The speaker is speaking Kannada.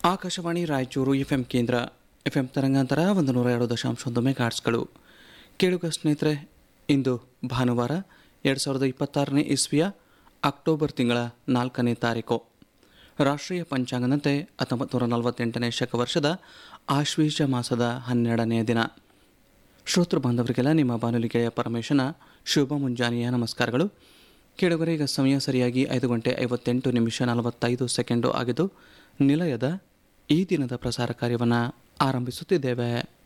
ಆಕಾಶವಾಣಿ ರಾಯಚೂರು ಎಫ್ ಎಂ ಕೇಂದ್ರ ಎಫ್ ಎಂ ತರಂಗಾಂತರ ಒಂದು ನೂರ ಎರಡು ದಶಾಂಶ ಒಂದು ಮೆಗಾಟ್ಸ್ಗಳು ಕೇಳುಗ ಸ್ನೇಹಿತರೆ ಇಂದು ಭಾನುವಾರ ಎರಡು ಸಾವಿರದ ಇಪ್ಪತ್ತಾರನೇ ಇಸ್ವಿಯ ಅಕ್ಟೋಬರ್ ತಿಂಗಳ ನಾಲ್ಕನೇ ತಾರೀಕು ರಾಷ್ಟ್ರೀಯ ಪಂಚಾಂಗದಂತೆ ಹತ್ತೊಂಬತ್ತು ನೂರ ನಲವತ್ತೆಂಟನೇ ಶಕ ವರ್ಷದ ಆಶ್ವೀಜ ಮಾಸದ ಹನ್ನೆರಡನೆಯ ದಿನ ಶ್ರೋತೃ ಬಾಂಧವರಿಗೆಲ್ಲ ನಿಮ್ಮ ಬಾನುಲಿ ಗೆಳೆಯ ಪರಮೇಶನ ಶುಭ ಮುಂಜಾನೆಯ ನಮಸ್ಕಾರಗಳು ಕೇಳುಗರೆ ಈಗ ಸಮಯ ಸರಿಯಾಗಿ ಐದು ಗಂಟೆ ಐವತ್ತೆಂಟು ನಿಮಿಷ ನಲವತ್ತೈದು ಸೆಕೆಂಡು ಆಗಿದ್ದು ನಿಲಯದ ಈ ದಿನದ ಪ್ರಸಾರ ಕಾರ್ಯವನ್ನು ಆರಂಭಿಸುತ್ತಿದ್ದೇವೆ